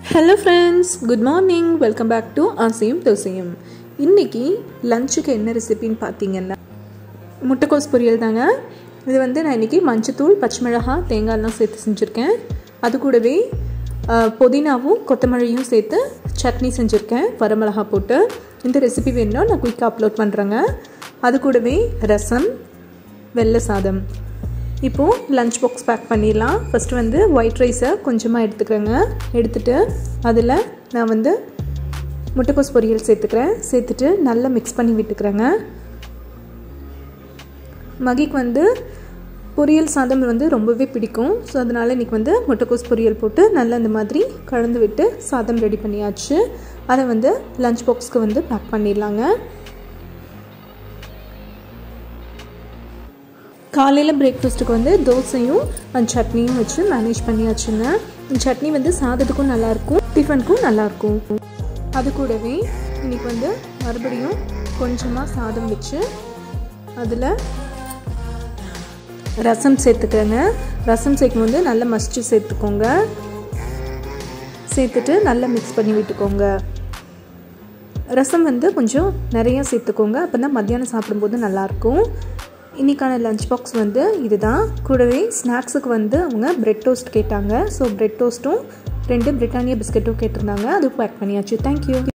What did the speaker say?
hello friends good morning welcome back to ஆசையும் தோசையும் இன்றைக்கி லஞ்சுக்கு என்ன ரெசிபின்னு பார்த்தீங்கன்னா முட்டைக்கோஸ் பொரியல் தாங்க இது வந்து நான் இன்றைக்கி மஞ்சத்தூள் பச்சை மிளகாய் தேங்காயெல்லாம் சேர்த்து செஞ்சுருக்கேன் அது கூடவே அஹ், புதினாவும் கொத்தமல்லியும் சேர்த்து சட்னி செஞ்சுருக்கேன் வரமிளகா போட்டு இந்த ரெசிபி வேணும்னா நான் குயிக்காக அப்லோட் பண்ணுறேங்க அது கூடவே ரசம் வெள்ளை சாதம் இப்போது லஞ்ச் பாக்ஸ் பேக் பண்ணிடலாம் ஃபஸ்ட்டு வந்து ஒயிட் ரைஸை கொஞ்சமாக எடுத்துக்கிறேங்க எடுத்துட்டு அதில் நான் வந்து முட்டைக்கோஸ் பொரியல் சேர்த்துக்கிறேன் சேர்த்துட்டு நல்லா மிக்ஸ் பண்ணி விட்டுக்கிறேங்க மகிக்கு வந்து பொரியல் சாதம் வந்து ரொம்பவே பிடிக்கும் ஸோ அதனால் இன்றைக்கி வந்து முட்டைக்கோஸ் பொரியல் போட்டு நல்லா இந்த மாதிரி கலந்து விட்டு சாதம் ரெடி பண்ணியாச்சு அதை வந்து லஞ்ச் பாக்ஸ்க்கு வந்து பேக் பண்ணிடலாங்க காலையில் பிரேக்ஃபாஸ்ட்டுக்கு வந்து தோசையும் அண்ட் சட்னியும் வச்சு மேனேஜ் பண்ணியாச்சுங்க இந்த சட்னி வந்து சாதத்துக்கும் நல்லாயிருக்கும் டிஃபனுக்கும் நல்லாயிருக்கும் அது கூடவே இன்றைக்கி வந்து மறுபடியும் கொஞ்சமாக சாதம் வச்சு அதில் ரசம் சேர்த்துக்கங்க ரசம் சேர்க்கும் போது நல்லா மசிச்சு சேர்த்துக்கோங்க சேர்த்துட்டு நல்லா மிக்ஸ் பண்ணி விட்டுக்கோங்க ரசம் வந்து கொஞ்சம் நிறையா சேர்த்துக்கோங்க அப்போ தான் மத்தியானம் சாப்பிடும்போது நல்லாயிருக்கும் இன்றைக்கான லஞ்ச் பாக்ஸ் வந்து இதுதான் கூடவே ஸ்நாக்ஸுக்கு வந்து அவங்க பிரெட் டோஸ்ட் கேட்டாங்க ஸோ பிரெட் டோஸ்ட்டும் ரெண்டு பிரிட்டானியா பிஸ்கட்டும் கேட்டிருந்தாங்க அது பேக் பண்ணியாச்சு தேங்க்யூ